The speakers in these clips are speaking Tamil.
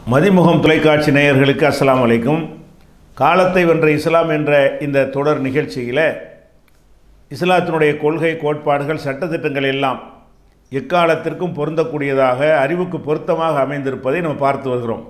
மதிமுகம் தொலைக்காட்சி நேயர்களுக்கு அஸ்ஸலாமு அலைக்கும் காலத்தை வென்ற இஸ்லாம் என்ற இந்த தொடர் நிகழ்ச்சியில் இஸ்லாத்தினுடைய கொள்கை கோட்பாடுகள் சட்டத்திட்டங்கள் எல்லாம் எக்காலத்திற்கும் பொருந்தக்கூடியதாக அறிவுக்கு பொருத்தமாக அமைந்திருப்பதை நம்ம பார்த்து வருகிறோம்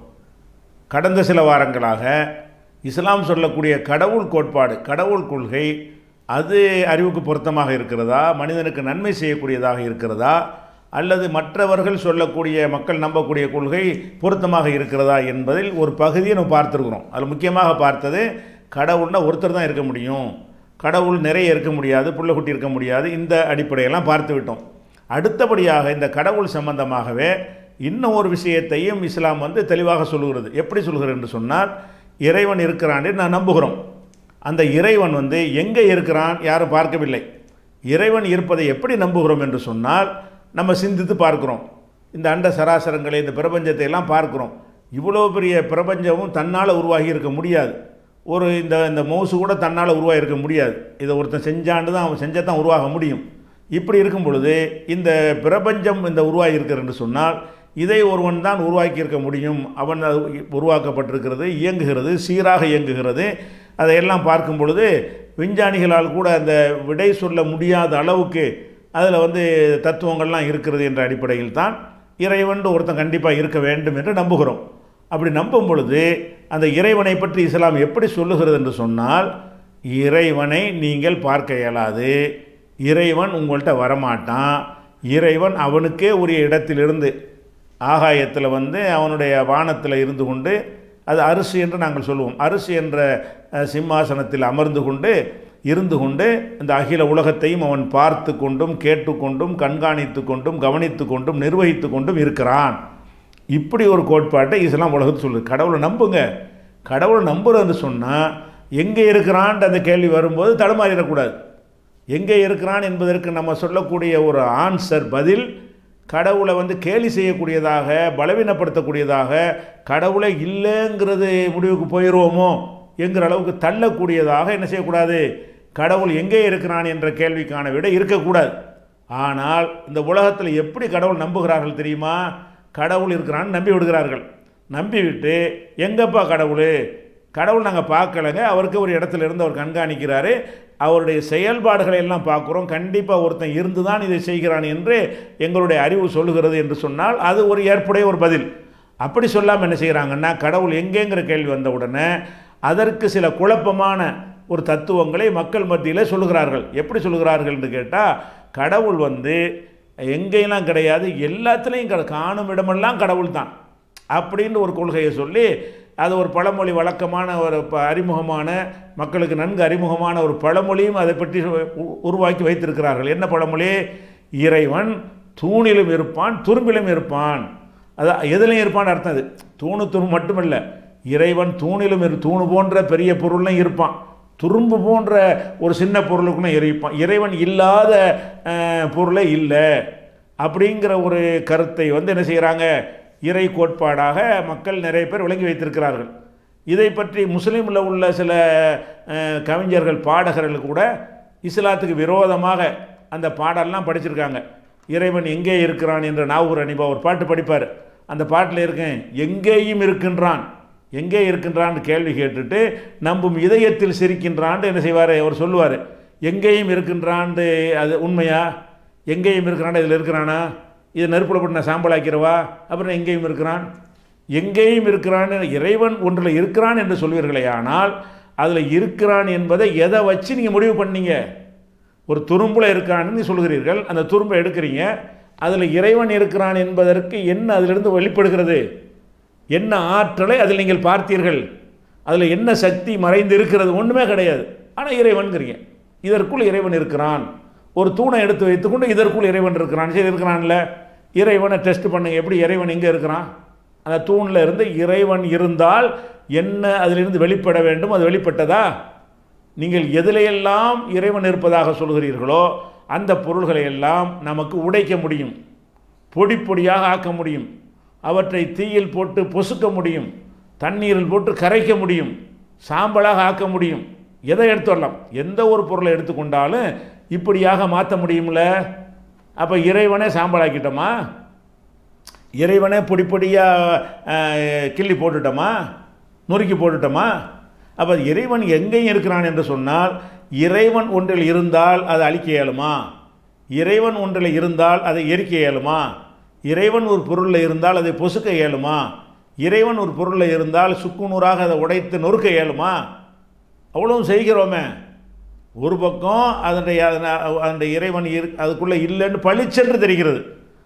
கடந்த சில வாரங்களாக இஸ்லாம் சொல்லக்கூடிய கடவுள் கோட்பாடு கடவுள் கொள்கை அது அறிவுக்கு பொருத்தமாக இருக்கிறதா மனிதனுக்கு நன்மை செய்யக்கூடியதாக இருக்கிறதா அல்லது மற்றவர்கள் சொல்லக்கூடிய மக்கள் நம்பக்கூடிய கொள்கை பொருத்தமாக இருக்கிறதா என்பதில் ஒரு பகுதியை நம்ம பார்த்துருக்குறோம் அதில் முக்கியமாக பார்த்தது கடவுள்னா ஒருத்தர் தான் இருக்க முடியும் கடவுள் நிறைய இருக்க முடியாது புள்ளக்குட்டி இருக்க முடியாது இந்த அடிப்படையெல்லாம் பார்த்து விட்டோம் அடுத்தபடியாக இந்த கடவுள் சம்பந்தமாகவே இன்னும் ஒரு விஷயத்தையும் இஸ்லாம் வந்து தெளிவாக சொல்லுகிறது எப்படி சொல்கிறது என்று சொன்னால் இறைவன் இருக்கிறான் என்று நான் நம்புகிறோம் அந்த இறைவன் வந்து எங்கே இருக்கிறான் யாரும் பார்க்கவில்லை இறைவன் இருப்பதை எப்படி நம்புகிறோம் என்று சொன்னால் நம்ம சிந்தித்து பார்க்கிறோம் இந்த அண்ட சராசரங்களை இந்த பிரபஞ்சத்தை எல்லாம் பார்க்கிறோம் இவ்வளோ பெரிய பிரபஞ்சமும் தன்னால் உருவாகி இருக்க முடியாது ஒரு இந்த இந்த மவுசு கூட தன்னால் உருவாகி இருக்க முடியாது இதை ஒருத்தன் செஞ்சாண்டு தான் அவன் செஞ்சால் தான் உருவாக முடியும் இப்படி இருக்கும் பொழுது இந்த பிரபஞ்சம் இந்த உருவாகி இருக்கிறது என்று சொன்னால் இதை ஒருவன் தான் உருவாக்கி இருக்க முடியும் அவன் அது உருவாக்கப்பட்டிருக்கிறது இயங்குகிறது சீராக இயங்குகிறது அதையெல்லாம் பார்க்கும் பொழுது விஞ்ஞானிகளால் கூட அந்த விடை சொல்ல முடியாத அளவுக்கு அதில் வந்து தத்துவங்கள்லாம் இருக்கிறது என்ற அடிப்படையில் தான் இறைவன் ஒருத்தன் கண்டிப்பாக இருக்க வேண்டும் என்று நம்புகிறோம் அப்படி நம்பும் பொழுது அந்த இறைவனை பற்றி இஸ்லாம் எப்படி சொல்லுகிறது என்று சொன்னால் இறைவனை நீங்கள் பார்க்க இயலாது இறைவன் உங்கள்கிட்ட வரமாட்டான் இறைவன் அவனுக்கே உரிய இடத்திலிருந்து ஆகாயத்தில் வந்து அவனுடைய வானத்தில் இருந்து கொண்டு அது அரிசி என்று நாங்கள் சொல்லுவோம் அரிசி என்ற அஹ், சிம்மாசனத்தில் அமர்ந்து கொண்டு இருந்து கொண்டு இந்த அகில உலகத்தையும் அவன் பார்த்து கொண்டும் கேட்டுக்கொண்டும் கண்காணித்து கொண்டும் கவனித்து கொண்டும் நிர்வகித்து கொண்டும் இருக்கிறான் இப்படி ஒரு கோட்பாட்டை இஸ்லாம் உலகத்து சொல்லுது கடவுளை நம்புங்க கடவுளை நம்புறதுன்னு சொன்னால் எங்கே இருக்கிறான்ட்டு அந்த கேள்வி வரும்போது தடுமாறிடக்கூடாது எங்கே இருக்கிறான் என்பதற்கு நம்ம சொல்லக்கூடிய ஒரு ஆன்சர் பதில் கடவுளை வந்து கேலி செய்யக்கூடியதாக பலவீனப்படுத்தக்கூடியதாக கடவுளை இல்லைங்கிறது முடிவுக்கு போயிடுவோமோ என்கிற அளவுக்கு தள்ளக்கூடியதாக என்ன செய்யக்கூடாது கடவுள் எங்கே இருக்கிறான் என்ற கேள்விக்கான விட இருக்கக்கூடாது ஆனால் இந்த உலகத்தில் எப்படி கடவுள் நம்புகிறார்கள் தெரியுமா கடவுள் இருக்கிறான்னு நம்பி விடுகிறார்கள் நம்பிவிட்டு எங்கப்பா கடவுள் கடவுள் நாங்கள் பார்க்கலங்க அவருக்கு ஒரு இடத்துல இருந்து அவர் கண்காணிக்கிறாரு அவருடைய செயல்பாடுகளை எல்லாம் பார்க்குறோம் கண்டிப்பாக ஒருத்தன் இருந்து தான் இதை செய்கிறான் என்று எங்களுடைய அறிவு சொல்லுகிறது என்று சொன்னால் அது ஒரு ஏற்புடைய ஒரு பதில் அப்படி சொல்லாமல் என்ன செய்கிறாங்கன்னா கடவுள் எங்கேங்கிற கேள்வி வந்த உடனே அதற்கு சில குழப்பமான ஒரு தத்துவங்களை மக்கள் மத்தியில் சொல்லுகிறார்கள் எப்படி சொல்லுகிறார்கள் என்று கேட்டால் கடவுள் வந்து எங்கேயெல்லாம் கிடையாது எல்லாத்துலேயும் கிட காணும் இடமெல்லாம் கடவுள் தான் அப்படின்னு ஒரு கொள்கையை சொல்லி அது ஒரு பழமொழி வழக்கமான ஒரு ப- அறிமுகமான மக்களுக்கு நன்கு அறிமுகமான ஒரு பழமொழியும் அதை பற்றி உ- உருவாக்கி வைத்திருக்கிறார்கள் என்ன பழமொழி இறைவன் தூணிலும் இருப்பான் துரும்பிலும் இருப்பான் அது எதுலையும் இருப்பான்னு அர்த்தம் அது தூணு துரும்பு மட்டுமல்ல இறைவன் தூணிலும் இரு தூணு போன்ற பெரிய பொருள்லையும் இருப்பான் துரும்பு போன்ற ஒரு சின்ன பொருளுக்குள்ள இருப்பான் இறைவன் இல்லாத அஹ், பொருளே இல்லை அப்படிங்கிற ஒரு கருத்தை வந்து என்ன செய்கிறாங்க இறை கோட்பாடாக மக்கள் நிறைய பேர் விளங்கி வைத்திருக்கிறார்கள் இதை பற்றி முஸ்லீமில் உள்ள சில அஹ், கவிஞர்கள் பாடகர்கள் கூட இஸ்லாத்துக்கு விரோதமாக அந்த பாடல்லாம் படிச்சிருக்காங்க இறைவன் எங்கே இருக்கிறான் என்ற நாகூர் அனிபா ஒரு பாட்டு படிப்பார் அந்த பாட்டில் இருக்கேன் எங்கேயும் இருக்கின்றான் எங்கே இருக்கின்றான்னு கேள்வி கேட்டுட்டு நம்பும் இதயத்தில் சிரிக்கின்றான்ட்டு என்ன செய்வார் அவர் சொல்லுவார் எங்கேயும் இருக்கின்றான்ட்டு அது உண்மையா எங்கேயும் இருக்கிறான் இதில் இருக்கிறானா இது நெருப்புல போட்டு நான் சாம்பல் ஆக்கிறவா அப்புறம் எங்கேயும் இருக்கிறான் எங்கேயும் இருக்கிறான் இறைவன் ஒன்றில் இருக்கிறான் என்று சொல்வீர்களே ஆனால் அதில் இருக்கிறான் என்பதை எதை வச்சு நீங்கள் முடிவு பண்ணீங்க ஒரு துரும்புல இருக்கான்னு சொல்கிறீர்கள் அந்த துரும்பை எடுக்கிறீங்க அதில் இறைவன் இருக்கிறான் என்பதற்கு என்ன அதிலிருந்து வெளிப்படுகிறது என்ன ஆற்றலை அதில் நீங்கள் பார்த்தீர்கள் அதில் என்ன சக்தி மறைந்து இருக்கிறது ஒன்றுமே கிடையாது ஆனால் இறைவன்கிறீங்க இதற்குள் இறைவன் இருக்கிறான் ஒரு தூணை எடுத்து வைத்துக்கொண்டு இதற்குள் இறைவன் இருக்கிறான் சரி இருக்கிறான்ல இறைவனை டெஸ்ட் பண்ணுங்க எப்படி இறைவன் எங்கே இருக்கிறான் அந்த தூணில் இருந்து இறைவன் இருந்தால் என்ன அதிலிருந்து வெளிப்பட வேண்டும் அது வெளிப்பட்டதா நீங்கள் எதிலையெல்லாம் இறைவன் இருப்பதாக சொல்கிறீர்களோ அந்த பொருள்களை எல்லாம் நமக்கு உடைக்க முடியும் பொடி பொடியாக ஆக்க முடியும் அவற்றை தீயில் போட்டு பொசுக்க முடியும் தண்ணீரில் போட்டு கரைக்க முடியும் சாம்பலாக ஆக்க முடியும் எதை எடுத்து வரலாம் எந்த ஒரு பொருளை எடுத்துக்கொண்டாலும் இப்படியாக மாற்ற முடியும்ல அப்போ இறைவனே சாம்பலாக்கிட்டோமா இறைவனே பொடி பொடியாக கிள்ளி போட்டுட்டோமா நொறுக்கி போட்டுட்டோமா அப்போ இறைவன் எங்கேயும் இருக்கிறான் என்று சொன்னால் இறைவன் ஒன்றில் இருந்தால் அதை அழிக்க இயலுமா இறைவன் ஒன்றில் இருந்தால் அதை எரிக்க இயலுமா இறைவன் ஒரு பொருளில் இருந்தால் அதை பொசுக்க இயலுமா இறைவன் ஒரு பொருளில் இருந்தால் சுக்குநூறாக அதை உடைத்து நொறுக்க இயலுமா அவ்வளவும் செய்கிறோமே ஒரு பக்கம் அதனுடைய அதனுடைய இறைவன் இரு அதுக்குள்ளே இல்லைன்னு பளிச்சென்று தெரிகிறது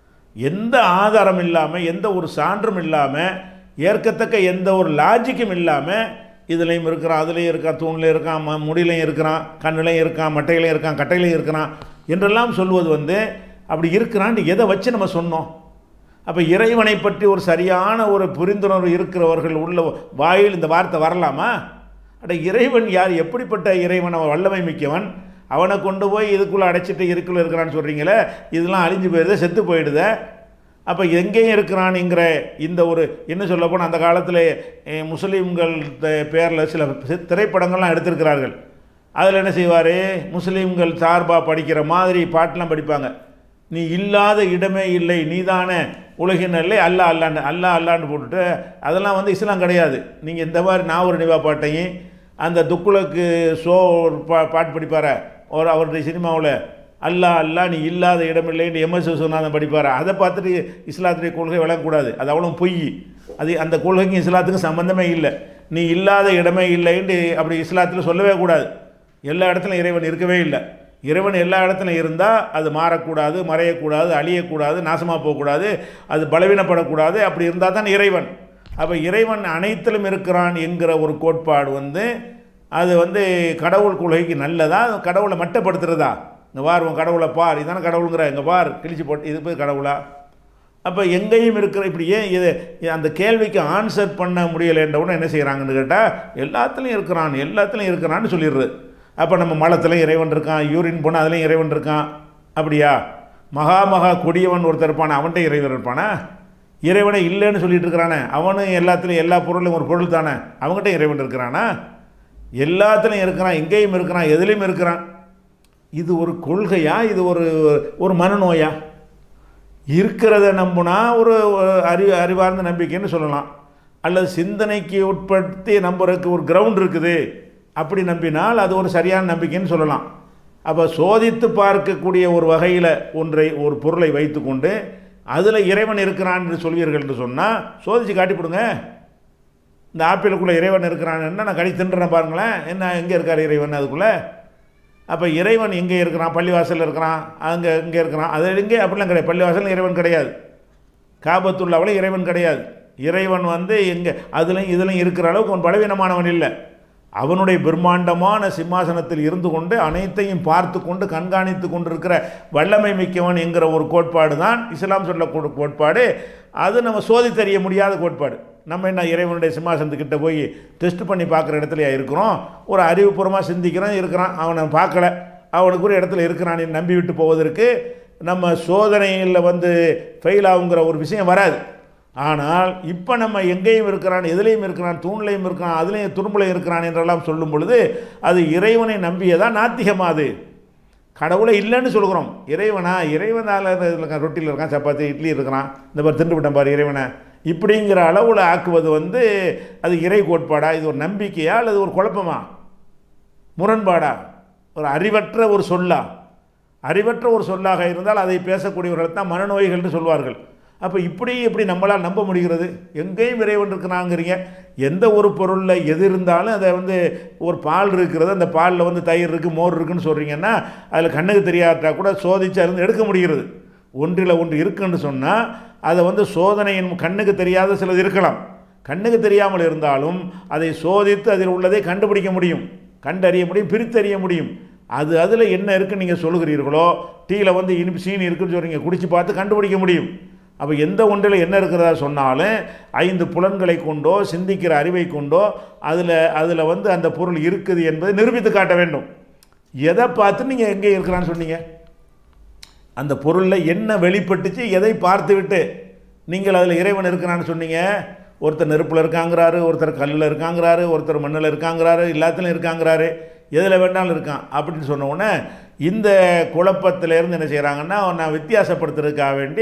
எந்த ஆதாரம் இல்லாமல் எந்த ஒரு சான்றும் இல்லாமல் ஏற்கத்தக்க எந்த ஒரு லாஜிக்கும் இல்லாமல் இதுலேயும் இருக்கிறான் அதுலேயும் இருக்கான் தூண்லேயும் இருக்கான் ம முடியிலையும் இருக்கிறான் கண்ணுலையும் இருக்கான் மட்டையிலையும் இருக்கான் கட்டையிலையும் இருக்கிறான் என்றெல்லாம் சொல்வது வந்து அப்படி இருக்கிறான்னு எதை வச்சு நம்ம சொன்னோம் அப்போ இறைவனை பற்றி ஒரு சரியான ஒரு புரிந்துணர்வு இருக்கிறவர்கள் உள்ள வாயில் இந்த வார்த்தை வரலாமா அட இறைவன் யார் எப்படிப்பட்ட இறைவன் அவன் வல்லமை மிக்கவன் அவனை கொண்டு போய் இதுக்குள்ளே அடைச்சிட்டு இதுக்குள்ளே இருக்கிறான்னு சொல்கிறீங்களே இதெல்லாம் அழிஞ்சு போயிடுது செத்து போயிடுதே அப்போ எங்கேயும் இருக்கிறானுங்கிற இந்த ஒரு என்ன சொல்ல போனால் அந்த காலத்தில் முஸ்லீம்கள் பேரில் சில திரைப்படங்கள்லாம் எடுத்திருக்கிறார்கள் அதில் என்ன செய்வார் முஸ்லீம்கள் சார்பாக படிக்கிற மாதிரி பாட்டெலாம் படிப்பாங்க நீ இல்லாத இடமே இல்லை நீதானே உலகின் இல்லை அல்லா அல்லாண்டு அல்லா அல்லாண்டு போட்டுட்டு அதெல்லாம் வந்து இஸ்லாம் கிடையாது நீங்கள் இந்த மாதிரி நான் ஒரு நிவா பாட்டையும் அந்த துக்குளுக்கு ஷோ ஒரு பா பாட்டு படிப்பார் ஒரு அவருடைய சினிமாவில் அல்லா அல்லா நீ இல்லாத இடமில்லைன்னு எம்எஸ் விஸ்வநாதன் படிப்பார் அதை பார்த்துட்டு இஸ்லாத்துடைய கொள்கை விளங்கக்கூடாது அது அவ்வளோ பொய் அது அந்த கொள்கைக்கும் இஸ்லாத்துக்கும் சம்மந்தமே இல்லை நீ இல்லாத இடமே இல்லைன்னு அப்படி இஸ்லாத்தில் சொல்லவே கூடாது எல்லா இடத்துலையும் இறைவன் இருக்கவே இல்லை இறைவன் எல்லா இடத்துலையும் இருந்தால் அது மாறக்கூடாது மறையக்கூடாது அழியக்கூடாது நாசமாக போகக்கூடாது அது பலவீனப்படக்கூடாது அப்படி இருந்தால் தான் இறைவன் அப்போ இறைவன் அனைத்திலும் இருக்கிறான் என்கிற ஒரு கோட்பாடு வந்து அது வந்து கடவுள் கொள்கைக்கு நல்லதா கடவுளை மட்டப்படுத்துகிறதா இந்த பார் உன் கடவுளை பார் இதானே கடவுளுங்கிற இங்கே பார் கிழிச்சு போட்டு இது போய் கடவுளா அப்போ எங்கேயும் இருக்கிற இப்படி ஏன் இது அந்த கேள்விக்கு ஆன்சர் பண்ண முடியலைன்றவுடனே என்ன செய்கிறாங்கன்னு கேட்டால் எல்லாத்துலேயும் இருக்கிறான் எல்லாத்துலேயும் இருக்கிறான்னு சொல்லிடுறது அப்போ நம்ம மலத்துலையும் இறைவன் இருக்கான் யூரின் போனால் அதுலேயும் இறைவன் இருக்கான் அப்படியா மகா மகா கொடியவன் ஒருத்தர் இருப்பானே அவன்கிட்ட இறைவன் இருப்பானா இறைவனை இல்லைன்னு சொல்லிட்டு இருக்கிறானே அவனும் எல்லாத்துலேயும் எல்லா பொருளையும் ஒரு பொருள் தானே அவங்ககிட்ட இறைவன் இருக்கிறானா எல்லாத்துலேயும் இருக்கிறான் எங்கேயும் இருக்கிறான் எதுலேயும் இருக்கிறான் இது ஒரு கொள்கையா இது ஒரு ஒரு மனநோயா இருக்கிறத நம்புனா ஒரு அறி அறிவார்ந்த நம்பிக்கைன்னு சொல்லலாம் அல்லது சிந்தனைக்கு உட்படுத்தி நம்புறதுக்கு ஒரு கிரவுண்ட் இருக்குது அப்படி நம்பினால் அது ஒரு சரியான நம்பிக்கைன்னு சொல்லலாம் அப்போ சோதித்து பார்க்கக்கூடிய ஒரு வகையில் ஒன்றை ஒரு பொருளை வைத்துக்கொண்டு அதில் இறைவன் இருக்கிறான் என்று சொல்வீர்கள் என்று சொன்னால் சோதித்து காட்டிவிடுங்க இந்த ஆப்பிளுக்குள்ளே இறைவன் இருக்கிறான் என்ன நான் கடி தின்றேன் பாருங்களேன் என்ன எங்கே இருக்கார் இறைவன் அதுக்குள்ளே அப்போ இறைவன் எங்கே இருக்கிறான் பள்ளிவாசலில் இருக்கிறான் அங்கே இங்கே இருக்கிறான் அது எங்கே அப்படிலாம் கிடையாது பள்ளிவாசல் இறைவன் கிடையாது காபத்துள்ளாவில் இறைவன் கிடையாது இறைவன் வந்து எங்கே அதுலையும் இதுலையும் இருக்கிற அளவுக்கு அவன் பலவீனமானவன் இல்லை அவனுடைய பிரம்மாண்டமான சிம்மாசனத்தில் இருந்து கொண்டு அனைத்தையும் பார்த்து கொண்டு கண்காணித்து கொண்டிருக்கிற வல்லமை மிக்கவன் என்கிற ஒரு கோட்பாடு தான் இஸ்லாம் சொல்ல கோட்பாடு அது நம்ம சோதித்தறிய முடியாத கோட்பாடு நம்ம என்ன இறைவனுடைய சிம்மாசனத்துக்கிட்ட போய் டெஸ்ட் பண்ணி பார்க்குற இடத்துலையா இருக்கிறோம் ஒரு அறிவுபூர்வமாக சிந்திக்கிறோம் இருக்கிறான் அவனை பார்க்கல அவனுக்கு ஒரு இடத்துல இருக்கிறான் நம்பி விட்டு போவதற்கு நம்ம சோதனையில் வந்து ஃபெயில் ஆகுங்கிற ஒரு விஷயம் வராது ஆனால் இப்போ நம்ம எங்கேயும் இருக்கிறான் எதுலேயும் இருக்கிறான் தூண்லையும் இருக்கிறான் அதுலேயும் துரும்புலையும் இருக்கிறான் என்றெல்லாம் சொல்லும் பொழுது அது இறைவனை நம்பியதான் நாத்திகமா அது கடவுளை இல்லைன்னு சொல்கிறோம் இறைவனா இறைவனால் இருக்கான் ரொட்டியில் இருக்கான் சப்பாத்தி இட்லி இருக்கிறான் இந்த மாதிரி திண்டு விட்டேன் பாரு இறைவனை இப்படிங்கிற அளவில் ஆக்குவது வந்து அது இறை கோட்பாடா இது ஒரு நம்பிக்கையா அல்லது ஒரு குழப்பமா முரண்பாடா ஒரு அறிவற்ற ஒரு சொல்லா அறிவற்ற ஒரு சொல்லாக இருந்தால் அதை பேசக்கூடியவர்கள் தான் மனநோய்கள்னு சொல்வார்கள் அப்போ இப்படி எப்படி நம்மளால் நம்ப முடிகிறது எங்கேயும் இறைவன் இருக்கிறாங்கிறீங்க எந்த ஒரு பொருளில் எது இருந்தாலும் அதை வந்து ஒரு பால் இருக்கிறது அந்த பாலில் வந்து தயிர் இருக்குது மோர் இருக்குன்னு சொல்கிறீங்கன்னா அதில் கண்ணுக்கு தெரியாட்டா கூட சோதிச்சு அதில் எடுக்க முடிகிறது ஒன்றில் ஒன்று இருக்குன்னு சொன்னால் அதை வந்து சோதனையின் கண்ணுக்கு தெரியாத சிலது இருக்கலாம் கண்ணுக்கு தெரியாமல் இருந்தாலும் அதை சோதித்து அதில் உள்ளதை கண்டுபிடிக்க முடியும் கண்டறிய முடியும் பிரித்தறிய முடியும் அது அதில் என்ன இருக்குன்னு நீங்கள் சொல்லுகிறீர்களோ டீயில் வந்து இனிப்பு சீனி இருக்குன்னு சொல்கிறீங்க குடிச்சு பார்த்து கண்டுபிடிக்க முடியும் அப்போ எந்த ஒன்றில் என்ன இருக்கிறதா சொன்னாலும் ஐந்து புலன்களை கொண்டோ சிந்திக்கிற அறிவை கொண்டோ அதில் அதில் வந்து அந்த பொருள் இருக்குது என்பதை நிரூபித்து காட்ட வேண்டும் எதை பார்த்து நீங்கள் எங்கே இருக்கிறான்னு சொன்னீங்க அந்த பொருளில் என்ன வெளிப்பட்டுச்சு எதை பார்த்து விட்டு நீங்கள் அதில் இறைவன் இருக்கிறான்னு சொன்னீங்க ஒருத்தர் நெருப்பில் இருக்காங்கிறாரு ஒருத்தர் கல்லில் இருக்காங்கிறாரு ஒருத்தர் மண்ணில் இருக்காங்கிறாரு எல்லாத்துலையும் இருக்காங்கிறாரு எதில் வேணாலும் இருக்கான் அப்படின்னு சொன்ன உடனே இந்த குழப்பத்திலேருந்து என்ன செய்கிறாங்கன்னா நான் வித்தியாசப்படுத்துறதுக்காக வேண்டி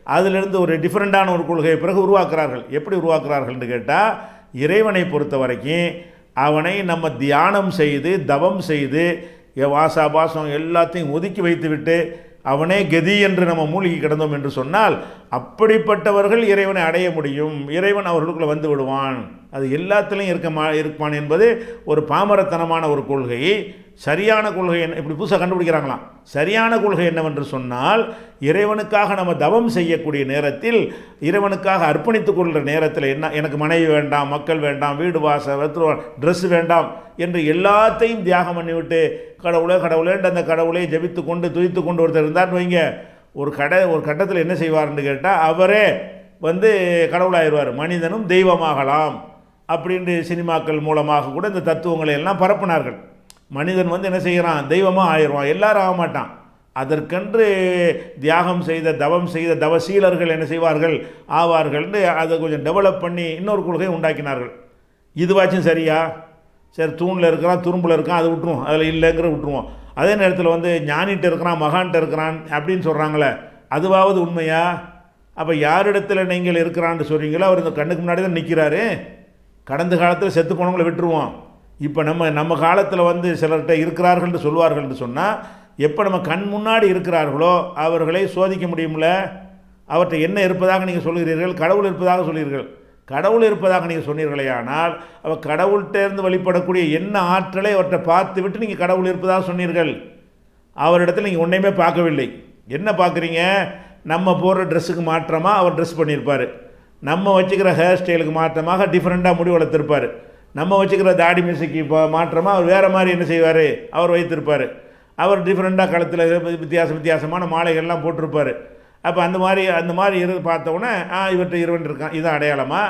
அதிலிருந்து ஒரு டிஃப்ரெண்ட்டான ஒரு கொள்கையை பிறகு உருவாக்குறார்கள் எப்படி உருவாக்குறார்கள்னு கேட்டால் இறைவனை பொறுத்த வரைக்கும் அவனை நம்ம தியானம் செய்து தவம் செய்து எ- வாசாபாசம் எல்லாத்தையும் ஒதுக்கி வைத்துவிட்டு அவனே கதி என்று நம்ம மூழ்கி கிடந்தோம் என்று சொன்னால் அப்படிப்பட்டவர்கள் இறைவனை அடைய முடியும் இறைவன் அவர்களுக்குள்ள வந்து விடுவான் அது எல்லாத்துலேயும் இருக்க மா இருப்பான் என்பது ஒரு பாமரத்தனமான ஒரு கொள்கை சரியான கொள்கை என்ன இப்படி புதுசாக கண்டுபிடிக்கிறாங்களாம் சரியான கொள்கை என்னவென்று சொன்னால் இறைவனுக்காக நம்ம தவம் செய்யக்கூடிய நேரத்தில் இறைவனுக்காக அர்ப்பணித்துக் கொள்கிற நேரத்தில் என்ன எனக்கு மனைவி வேண்டாம் மக்கள் வேண்டாம் வீடு வாச ட்ரெஸ் வேண்டாம் என்று எல்லாத்தையும் தியாகம் பண்ணிவிட்டு கடவுளே கடவுளேன்ற அந்த கடவுளை ஜெபித்து கொண்டு துதித்து கொண்டு ஒருத்தர் இருந்தார்னு வைங்க ஒரு கடை ஒரு கட்டத்தில் என்ன செய்வார்னு கேட்டால் அவரே வந்து கடவுளாயிருவார் மனிதனும் தெய்வமாகலாம் அப்படின்ற சினிமாக்கள் மூலமாக கூட இந்த தத்துவங்களை எல்லாம் பரப்பினார்கள் மனிதன் வந்து என்ன செய்கிறான் தெய்வமாக ஆயிடுவான் எல்லாரும் ஆக மாட்டான் அதற்கென்று தியாகம் செய்த தவம் செய்த தவசீலர்கள் என்ன செய்வார்கள் ஆவார்கள்னு அதை கொஞ்சம் டெவலப் பண்ணி இன்னொரு கொள்கை உண்டாக்கினார்கள் இதுவாச்சும் சரியா சரி தூணில் இருக்கிறான் துரும்பில் இருக்கான் அதை விட்டுருவோம் அதில் இல்லைங்கிற விட்டுருவோம் அதே நேரத்தில் வந்து ஞானிகிட்ட இருக்கிறான் மகான்கிட்ட இருக்கிறான் அப்படின்னு சொல்கிறாங்களே அதுவாவது உண்மையா அப்போ யாரிடத்தில் நீங்கள் இருக்கிறான்னு சொல்கிறீங்களோ அவர் இந்த கண்ணுக்கு முன்னாடி தான் நிற்கிறாரு கடந்த காலத்தில் செத்து போனவங்களை விட்டுருவோம் இப்போ நம்ம நம்ம காலத்தில் வந்து சிலர்கிட்ட இருக்கிறார்கள்னு சொல்வார்கள்னு சொன்னால் எப்போ நம்ம கண் முன்னாடி இருக்கிறார்களோ அவர்களை சோதிக்க முடியும்ல அவர்கிட்ட என்ன இருப்பதாக நீங்கள் சொல்கிறீர்கள் கடவுள் இருப்பதாக சொல்கிறீர்கள் கடவுள் இருப்பதாக நீங்கள் சொன்னீர்களே ஆனால் அவர் கடவுள்கிட்டேருந்து வெளிப்படக்கூடிய என்ன ஆற்றலை அவர்கிட்ட பார்த்து விட்டு நீங்கள் கடவுள் இருப்பதாக சொன்னீர்கள் அவரிடத்தில் நீங்கள் ஒன்றையுமே பார்க்கவில்லை என்ன பார்க்குறீங்க நம்ம போடுற ட்ரெஸ்ஸுக்கு மாற்றமாக அவர் ட்ரெஸ் பண்ணியிருப்பார் நம்ம வச்சுக்கிற ஹேர் ஸ்டைலுக்கு மாற்றமாக டிஃப்ரெண்ட்டாக முடி வளர்த்துருப்பார் நம்ம வச்சுக்கிற தாடி மியூசிக்கு இப்போ மாற்றமாக அவர் வேறு மாதிரி என்ன செய்வார் அவர் வைத்திருப்பார் அவர் டிஃப்ரெண்ட்டாக கழுத்தில் வித்தியாச வித்தியாசமான மாலைகள்லாம் போட்டிருப்பார் அப்போ அந்த மாதிரி அந்த மாதிரி இரு பார்த்தோன்னே ஆ இவர்கிட்ட இறைவன் இருக்கான் இதுதான் அடையாளமா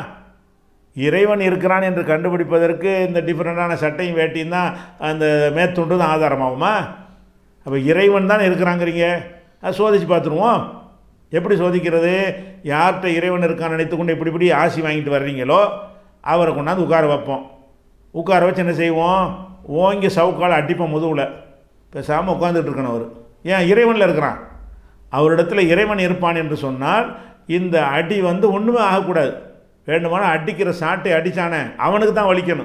இறைவன் இருக்கிறான் என்று கண்டுபிடிப்பதற்கு இந்த டிஃப்ரெண்ட்டான சட்டையும் வேட்டியும் தான் அந்த மேத்துண்டு தான் ஆதாரமாகுமா அப்போ இறைவன் தான் இருக்கிறாங்கிறீங்க அது சோதிச்சு பார்த்துருவோம் எப்படி சோதிக்கிறது யார்கிட்ட இறைவன் இருக்கான்னு நினைத்து கொண்டு இப்படி இப்படி ஆசி வாங்கிட்டு வர்றீங்களோ அவரை கொண்டாந்து உட்கார வைப்போம் உட்கார வச்சு என்ன செய்வோம் ஓங்கி சவுக்கால் அடிப்போம் முதுவில் பேசாமல் உட்காந்துட்டு இருக்கணும் அவர் ஏன் இறைவனில் இருக்கிறான் அவரிடத்தில் இறைவன் இருப்பான் என்று சொன்னால் இந்த அடி வந்து ஒன்றுமே ஆகக்கூடாது வேண்டுமானால் அடிக்கிற சாட்டை அடித்தானே அவனுக்கு தான் வலிக்கணும்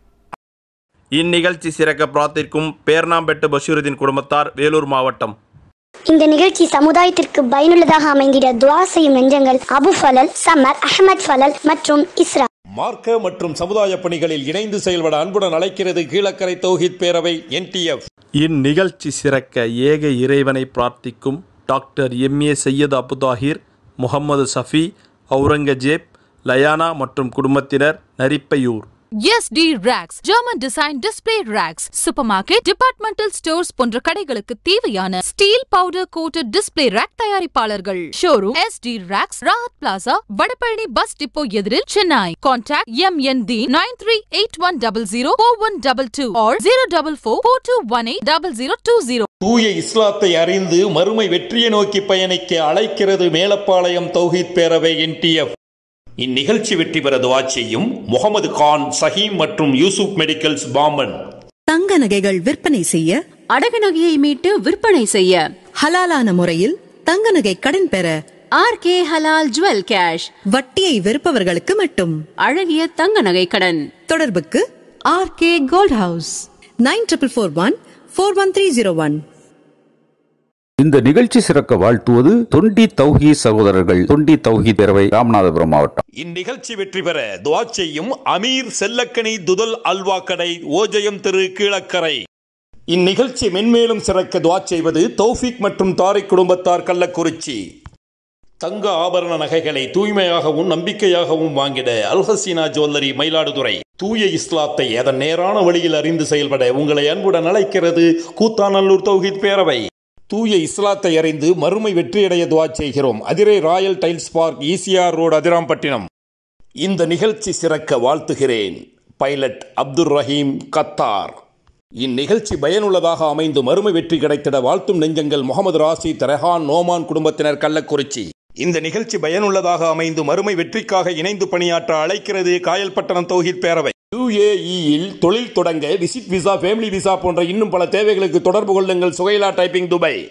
இந்நிகழ்ச்சி சிறக்க பிரார்த்திக்கும் பேர்ணாம்பெட்டு பஷீருதீன் குடும்பத்தார் வேலூர் மாவட்டம் இந்த நிகழ்ச்சி சமுதாயத்திற்கு பயனுள்ளதாக அமைந்திட துவா செய்யும் நெஞ்சங்கள் அபு ஃபலல் சமர் அஹமத் ஃபலல் மற்றும் இஸ்ரா மார்க்க மற்றும் சமுதாய பணிகளில் இணைந்து செயல்பட அன்புடன் அழைக்கிறது கீழக்கரை தௌஹித் பேரவை என்டிஎஃப் இந்நிகழ்ச்சி சிறக்க ஏக இறைவனை பிரார்த்திக்கும் டாக்டர் எம்ஏ சையது அபுதாஹிர் முகமது சஃபி அவுரங்கஜேப் லயானா மற்றும் குடும்பத்தினர் Narippaiyur SD Racks, German Design Display Racks, Supermarket, Departmental Stores போன்ற கடைகளுக்கு தேவையான steel powder coated display rack தயாரிப்பாளர்கள் showroom SD Racks, Rahat plaza Vadapalani bus depot எதிரில் சென்னை கான்டாக்ட் எம் என் தி nine three eight one double zero four one double two or zero double four four two one eight double zero two zero தூய இஸ்லாத்தை அறிந்து மறுமை வெற்றியை நோக்கி பயணிக்க அழைக்கிறது மேலப்பாளையம் தௌஹித் பேரவை என்டிஎஃப் இந்நிகழ்ச்சி வெற்றி பெற துவா செய்யும் முகமது கான் சஹீம் மற்றும் யூசுப் மெடிக்கல்ஸ் பாம்பன் தங்க நகைகள் விற்பனை செய்ய அடகு நகையை மீட்டு விற்பனை செய்ய ஹலாலான முறையில் தங்க நகை கடன் பெற R K Halal jewel cash வட்டியை வெறுப்பவர்களுக்கு மட்டும் அழகிய தங்க நகை கடன் தொடர்புக்கு R K gold house nine triple four one four one three zero one இந்த நிகழ்ச்சி சிறக்க வாழ்த்துவது தொண்டி தௌஹி சகோதரர்கள் தொண்டி தௌஹி பேரவை ராமநாதபுரம் மாவட்டம் இந்நிகழ்ச்சி வெற்றி பெற துவா செய்யும் அமீர் செல்லக்கனி துதல் அல்வா கடை ஓஜயம் திரு கீழக்கரை இந்நிகழ்ச்சி மென்மேலும் சிறக்க துவா செய்வது தௌஃபிக் மற்றும் தாரிக் குடும்பத்தார் கள்ளக்குறிச்சி தங்க ஆபரண நகைகளை தூய்மையாகவும் நம்பிக்கையாகவும் வாங்கிட அல்ஹசீனா ஜுவல்லரி மயிலாடுதுறை தூய இஸ்லாத்தை அதன் நேரான வழியில் அறிந்து செயல்பட உங்களை அன்புடன் அழைக்கிறது கூத்தாநல்லூர் தௌஹித் பேரவை தூய இஸ்லாத்தை அறிந்து மறுமை வெற்றியடைய துவா செய்கிறோம் Adirai royal tiles park ECR road Adirampattinam இந்த நிகழ்ச்சி சிறக்க வாழ்த்துகிறேன் பைலட் அப்துல் ரஹீம் கத்தார் இந்நிகழ்ச்சி பயனுள்ளதாக அமைந்து மறுமை வெற்றி கிடைத்திட வாழ்த்தும் நெஞ்சங்கள் முகமது ராசி தரஹான் நோமான் குடும்பத்தினர் கள்ளக்குறிச்சி இந்த நிகழ்ச்சி பயனுள்ளதாக அமைந்து மறுமை வெற்றிக்காக இணைந்து பணியாற்ற அழைக்கிறது காயல்பட்டணம் தௌஹித் பேரவை யுஏஇயில் தொழில் தொடங்க விசிட் விசா ஃபேமிலி விசா போன்ற இன்னும் பல தேவைகளுக்கு தொடர்பு கொள்ளுங்கள் சுகைலா டைப்பிங் துபாய்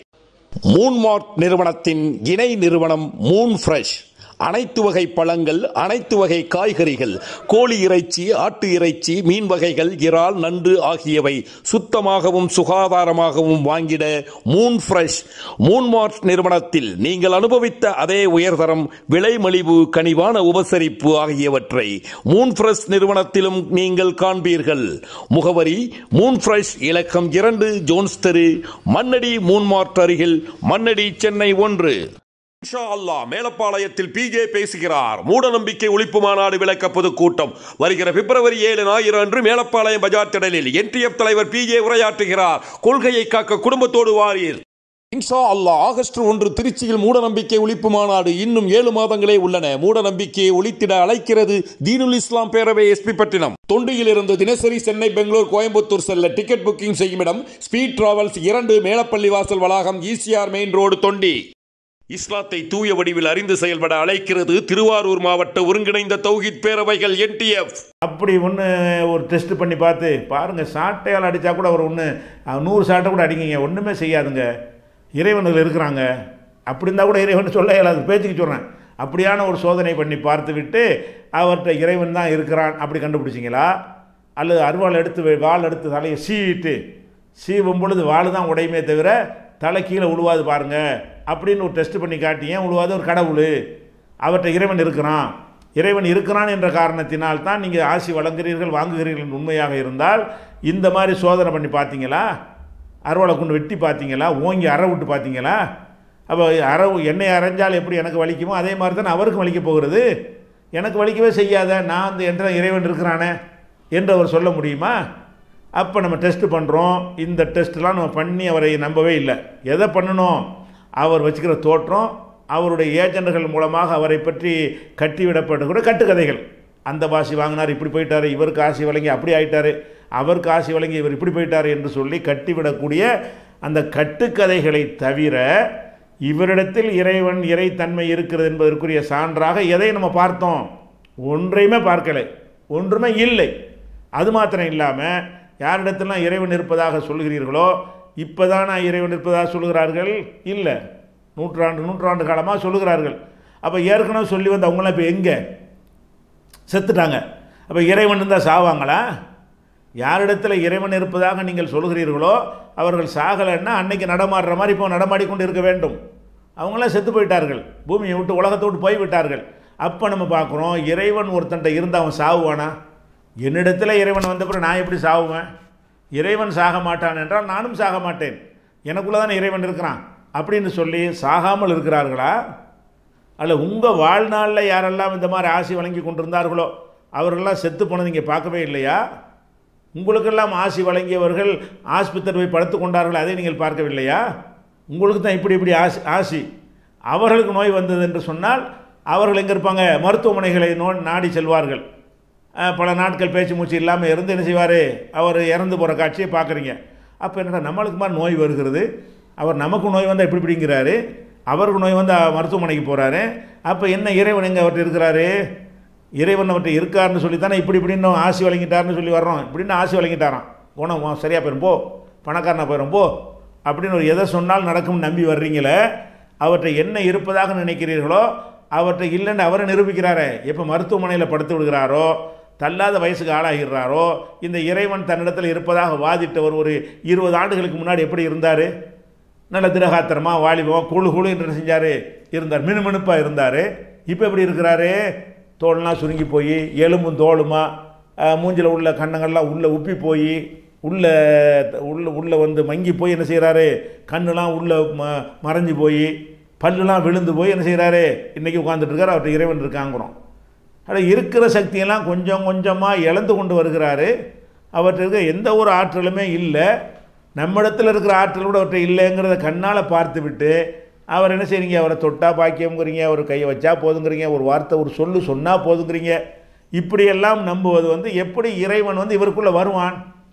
மூன்மார்ட் நிறுவனத்தின் இணை நிறுவனம் மூன் ஃப்ரெஷ் அனைத்து வகை பழங்கள் அனைத்து வகை காய்கறிகள் கோழி இறைச்சி ஆட்டு இறைச்சி மீன் வகைகள் இறால் நண்டு ஆகியவை சுத்தமாகவும் சுகாதாரமாகவும் வாங்கிட மூன் ஃப்ரெஷ் மூன்மார்ட் நிறுவனத்தில் நீங்கள் அனுபவித்த அதே உயர்தரம் விலை மலிவு கனிவான உபசரிப்பு ஆகியவற்றை மூன் ஃப்ரெஷ் நிறுவனத்திலும் நீங்கள் காண்பீர்கள் முகவரி மூன் ஃப்ரெஷ் இலக்கம் இரண்டு ஜோன்ஸ் தெரு மன்னடி மூன்மார்ட் அருகில் மன்னடி சென்னை ஒன்று இன்ஷா அல்லாஹ் மேலப்பாளையத்தில் பிஜே பேசுகிறார் மூட நம்பிக்கை ஒழிப்பு மாநாடு விளக்க பொதுக்கூட்டம் வருகிற பிப்ரவரி ஏழு ஞாயிறு அன்று மேலப்பாளையம் பஜார் திடலில் என்டிஎஃப் தலைவர் பிஜே உரையாற்றுகிறார் கொள்கையை காக்க குடும்பத்தோடு வாரீர் இன்ஷா அல்லாஹ் ஆகஸ்ட் ஒன்று திருச்சியில் மூட நம்பிக்கை ஒழிப்பு மாநாடு இன்னும் ஏழு மாதங்களே உள்ளன மூட நம்பிக்கையை ஒழித்திட அழைக்கிறது தீனுல் இஸ்லாம் பேரவை எஸ்பி பட்டினம் தொண்டியில் இருந்து தினசரி சென்னை பெங்களூர் கோயம்புத்தூர் செல்ல டிக்கெட் புக்கிங் செய்யும் இடம் ஸ்பீட் டிராவல்ஸ் இரண்டு மேலப்பள்ளி வாசல் வளாகம் ஈசிஆர் மெயின் ரோடு தொண்டி இஸ்லாத்தை தூய வடிவில் அறிந்து செயல்பட அழைக்கிறது திருவாரூர் மாவட்ட ஒருங்கிணைந்த தௌஹித் பேரவைகள் என்டிஎஃப் அப்படி ஒன்று ஒரு டெஸ்ட் பண்ணி பார்த்து பாருங்கள் சாட்டையால் அடித்தா கூட அவர் ஒன்று நூறு சாட்டை கூட அடிங்க ஒன்றுமே செய்யாதுங்க இறைவனில் இருக்கிறாங்க அப்படி இருந்தால் கூட இறைவன் சொல்ல இயலாது பேச்சுக்கு சொல்கிறேன் அப்படியான ஒரு சோதனை பண்ணி பார்த்து விட்டு அவர்கிட்ட இறைவன் தான் இருக்கிறான் அப்படி கண்டுபிடிச்சிங்களா அல்லது அருவாள் எடுத்து வே- வாள் எடுத்து தலையை சீவிட்டு சீவும் பொழுது வாள் தான் உடையுமே தவிர தலை கீழே உழுவாது பாருங்க அப்படின்னு ஒரு டெஸ்ட் பண்ணி காட்டி ஏன் உழுவாது ஒரு கடவுள் அவர்கிட்ட இறைவன் இருக்கிறான் இறைவன் இருக்கிறான் என்ற காரணத்தினால் தான் நீங்கள் ஆசி வழங்குகிறீர்கள் வாங்குகிறீர்கள் என்று உண்மையாக இருந்தால் இந்த மாதிரி சோதனை பண்ணி பார்த்தீங்களா அறுவலை கொண்டு வெட்டி பார்த்தீங்களா ஓங்கி அற விட்டு பார்த்தீங்களா அப்போ அறவு என்னை அரைஞ்சால் எப்படி எனக்கு வலிக்குமோ அதே மாதிரி தான் அவருக்கும் வலிக்க போகிறது எனக்கு வலிக்கவே செய்யாத நான் அந்த என்ற இறைவன் இருக்கிறானே என்று அவர் சொல்ல முடியுமா அப்போ நம்ம டெஸ்ட் பண்ணுறோம் இந்த டெஸ்ட்லாம் நம்ம பண்ணி அவரை நம்பவே இல்லை எதை பண்ணணும் அவர் வச்சுக்கிற தோற்றம் அவருடைய ஏஜெண்டுகள் மூலமாக அவரை பற்றி கட்டிவிடப்படுகிற கட்டுக்கதைகள் அந்த பாசி வாங்கினார் இப்படி போயிட்டார் இவருக்கு ஆசி வழங்கி அப்படி ஆயிட்டார் அவருக்கு ஆசி வழங்கி இவர் இப்படி போயிட்டார் என்று சொல்லி கட்டிவிடக்கூடிய அந்த கட்டுக்கதைகளை தவிர இவரிடத்தில் இறைவன் இறைத்தன்மை இருக்கிறது என்பதற்குரிய சான்றாக எதை நம்ம பார்த்தோம் ஒன்றையுமே பார்க்கலை ஒன்றுமே இல்லை அது மாத்திரம் இல்லாமல் யாரிடத்திலாம் இறைவன் இருப்பதாக சொல்கிறீர்களோ இப்போ தான் இறைவன் இருப்பதாக சொல்கிறார்கள் இல்லை நூற்றாண்டு நூற்றாண்டு காலமாக சொல்லுகிறார்கள் அப்போ ஏற்கனவே சொல்லி வந்து அவங்களாம் இப்போ எங்கே செத்துட்டாங்க அப்போ இறைவன் இருந்தால் சாவாங்களா யாரிடத்தில் இறைவன் இருப்பதாக நீங்கள் சொல்கிறீர்களோ அவர்கள் சாகலைன்னா அன்னைக்கு நடமாடுற மாதிரி இப்போ நடமாடிக்கொண்டு இருக்க வேண்டும் அவங்களாம் செத்து போயிட்டார்கள் பூமியை விட்டு உலகத்தை விட்டு போய் விட்டார்கள் அப்போ நம்ம பார்க்குறோம் இறைவன் ஒருத்தன்ட்ட இருந்து அவன் சாவுவானா என்னிடத்தில் இறைவன் வந்த பிறகு நான் எப்படி சாவுவேன் இறைவன் சாக மாட்டான் என்றால் நானும் சாக மாட்டேன் எனக்குள்ளே தானே இறைவன் இருக்கிறான் அப்படின்னு சொல்லி சாகாமல் இருக்கிறார்களா அல்ல உங்கள் வாழ்நாளில் யாரெல்லாம் இந்த மாதிரி ஆசி வழங்கி கொண்டிருந்தார்களோ அவர்களெல்லாம் செத்து போனது நீங்கள் பார்க்கவே இல்லையா உங்களுக்கெல்லாம் ஆசி வழங்கியவர்கள் ஆஸ்பத்திரி போய் படுத்து கொண்டார்கள் அதை நீங்கள் பார்க்கவில்லையா உங்களுக்கு தான் இப்படி இப்படி ஆசி ஆசி அவர்களுக்கு நோய் வந்தது என்று சொன்னால் அவர்கள் எங்கே இருப்பாங்க மருத்துவமனைகளை நோ நாடி செல்வார்கள் அஹ், பல நாட்கள் பேச்சு மூச்சு இல்லாமல் இருந்து என்ன செய்வார் அவர் இறந்து போகிற காட்சியை பார்க்குறீங்க அப்போ என்னடா நம்மளுக்கு மாதிரி நோய் வருகிறது அவர் நமக்கு நோய் வந்தால் இப்படி இப்படிங்கிறாரு அவருக்கு நோய் வந்தால் மருத்துவமனைக்கு போகிறாரு அப்போ என்ன இறைவன் எங்கே அவர்கிட்ட இருக்கிறாரு இறைவன் அவர்கிட்ட இருக்காருன்னு சொல்லி தானே இப்படி இப்படின்னு ஆசி வழங்கிட்டாருன்னு சொல்லி வர்றோம் இப்படின்னு ஆசி வழங்கிட்டாராம் போனோம் உன் சரியாக போயிரும் போ பணக்காரனா போயிரும் போ அப்படின்னு ஒரு எதை சொன்னால் நடக்கும்னு நம்பி வர்றீங்களே அவர்கிட்ட என்ன இருப்பதாக நினைக்கிறீர்களோ அவர்கிட்ட இல்லைன்னு அவரை நிரூபிக்கிறாரே எப்போ மருத்துவமனையில் படுத்து விடுகிறாரோ தள்ளாத வயசுக்கு ஆளாகிறாரோ இந்த இறைவன் தன்னிடத்தில் இருப்பதாக வாதிட்டவர் ஒரு இருபது ஆண்டுகளுக்கு முன்னாடி எப்படி இருந்தார் நல்ல திரகாத்திரமாக வாலிபமாக குழு குழு என்று செஞ்சார் இருந்தார் மினுமினுப்பாக இருந்தார் இப்போ எப்படி இருக்கிறாரு தோல்லாம் சுருங்கி போய் எலும்பும் தோலுமா மூஞ்சில் உள்ள கண்ணங்கள்லாம் உள்ளே உப்பி போய் உள்ள உள்ள உள்ளே வந்து மங்கி போய் என்ன செய்கிறாரு கண்ணுலாம் உள்ளே ம மறைஞ்சு போய் பல்லுலாம் விழுந்து போய் என்ன செய்கிறாரு இன்றைக்கி உட்காந்துட்டு இருக்காரு அவர்கிட்ட இறைவன் இருக்காங்கிறோம் ஆனால் இருக்கிற சக்தியெல்லாம் கொஞ்சம் கொஞ்சமாக இழந்து கொண்டு வருகிறாரு அவர்கிட்ட இருக்க எந்த ஒரு ஆற்றலுமே இல்லை நம்மிடத்தில் இருக்கிற ஆற்றல் கூட அவர்கிட்ட இல்லைங்கிறத கண்ணால் பார்த்து விட்டு அவர் என்ன செய்றீங்க அவரை தொட்டா பாக்கியம்ங்கிறீங்க அவர் கையை வச்சா போதுங்கிறீங்க ஒரு வார்த்தை ஒரு சொல்லு சொன்னால் போதுங்கிறீங்க இப்படியெல்லாம் நம்புவது வந்து எப்படி இறைவன் வந்து இவருக்குள்ளே வருவான்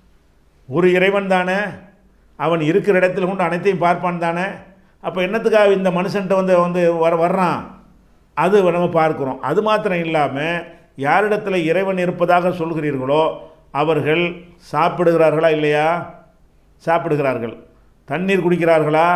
ஒரு இறைவன் தானே அவன் இருக்கிற இடத்துல கொண்டு அனைத்தையும் பார்ப்பான் தானே அப்போ என்னத்துக்காக இந்த மனுஷன்ட்ட வந்து வந்து வர வர்றான் அது நம்ம பார்க்குறோம் அது மாத்திரம் இல்லாமல் யாரிடத்தில் இறைவன் இருப்பதாக சொல்கிறீர்களோ அவர்கள் சாப்பிடுகிறார்களா இல்லையா சாப்பிடுகிறார்கள் தண்ணீர் குடிக்கிறார்களா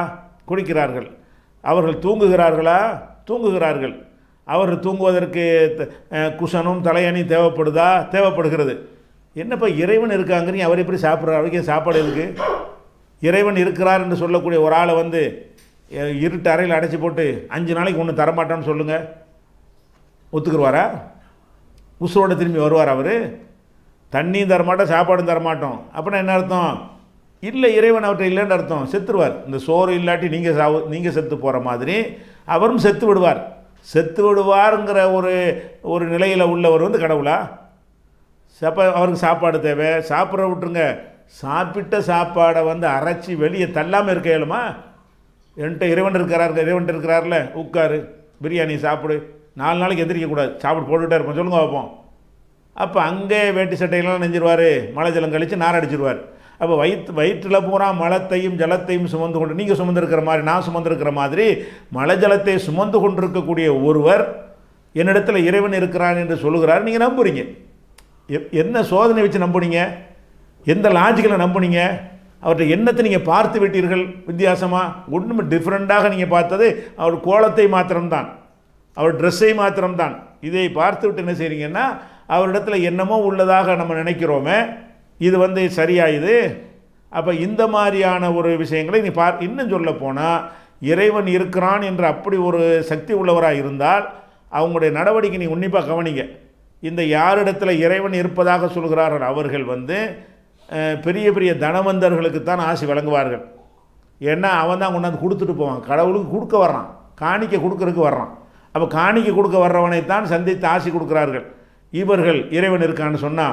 குடிக்கிறார்கள் அவர்கள் தூங்குகிறார்களா தூங்குகிறார்கள் அவர்கள் தூங்குவதற்கு த- அஹ், குஷனும் தலையணி தேவைப்படுதா தேவைப்படுகிறது என்னப்பா இறைவன் இருக்காங்கிறீங்க அவர் எப்படி சாப்பிட்றாரு அவருக்கு ஏன் சாப்பாடு இருக்கு இறைவன் இருக்கிறார் என்று சொல்லக்கூடிய ஒரு ஆளை வந்து அஹ், இருட்டு அறையில் அடைச்சி போட்டு அஞ்சு நாளைக்கு ஒன்று தரமாட்டான்னு சொல்லுங்கள் ஒத்துக்குருவாரா உசுரோட திரும்பி வருவார் அவர் தண்ணியும் தரமாட்டோம் சாப்பாடும் தரமாட்டோம் அப்படின்னா என்ன அர்த்தம் இல்லை இறைவன் அவர்கிட்ட இல்லைன்னு அர்த்தம் செத்துருவார் இந்த சோறு இல்லாட்டி நீங்கள் சாவு நீங்கள் செத்து போகிற மாதிரி அவரும் செத்து விடுவார் செத்து விடுவாருங்கிற ஒரு ஒரு நிலையில் உள்ளவர் வந்து கடவுளா சாப்பா அவருக்கு சாப்பாடு தேவை சாப்பிட்ற விட்டுருங்க சாப்பிட்ட சாப்பாடை வந்து அரைச்சி வெளியே தள்ளாமல் இருக்க இயலுமா என்கிட்ட இறைவன் இருக்கிறார் இறைவன் இருக்கிறார்ல உட்காரு பிரியாணி சாப்பிடு நாலு நாளைக்கு எந்திரிக்கக்கூடாது சாப்பிட்டு போட்டுக்கிட்டே இருப்போம் சொல்லுங்க பார்ப்போம் அப்போ அங்கே வேட்டி சட்டையெல்லாம் நெஞ்சிருவார் மழை ஜலம் கழித்து நார் அடிச்சிருவார் அப்போ வயிற்று வயிற்றில் பூரா மலத்தையும் ஜலத்தையும் சுமந்து கொண்டு நீங்கள் சுமந்திருக்கிற மாதிரி நான் சுமந்திருக்கிற மாதிரி மலை ஜலத்தை சுமந்து கொண்டிருக்கக்கூடிய ஒருவர் என்னிடத்தில் இறைவன் இருக்கிறான் என்று சொல்லுகிறார் நீங்கள் நம்புறீங்க எ- என்ன சோதனை வச்சு நம்புனீங்க எந்த லாஜிக்கில் நம்புனீங்க அவர்கிட்ட என்னத்தை நீங்கள் பார்த்து விட்டீர்கள் வித்தியாசமாக ஒன்றும் டிஃப்ரெண்ட்டாக நீங்கள் பார்த்தது அவர் கோலத்தை மாத்திரம்தான் அவர் ட்ரெஸ்ஸை மாத்திரம்தான் இதை பார்த்து விட்டு என்ன செய்றீங்கன்னா அவரிடத்துல என்னமோ உள்ளதாக நம்ம நினைக்கிறோமே இது வந்து சரியா இது அப்போ இந்த மாதிரியான ஒரு விஷயங்களை நீ பார் இன்னும் சொல்ல போனால் இறைவன் இருக்கிறான் என்ற அப்படி ஒரு சக்தி உள்ளவராக இருந்தால் அவங்களுடைய நடவடிக்கை நீ உன்னிப்பாக கவனிங்க இந்த யாரிடத்துல இறைவன் இருப்பதாக சொல்கிறார்கள் அவர்கள் வந்து அஹ், பெரிய பெரிய தனவந்தர்களுக்கு தான் ஆசி வழங்குவார்கள் ஏன்னா அவன் தான் கொண்டாந்து கொடுத்துட்டு போவான் கடவுளுக்கு கொடுக்க வர்றான் காணிக்கை கொடுக்கறதுக்கு வர்றான் அப்போ காணிக்கை கொடுக்க வர்றவனைத்தான் சந்தித்து ஆசி கொடுக்கிறார்கள் இவர்கள் இறைவன் இருக்கான்னு சொன்னால்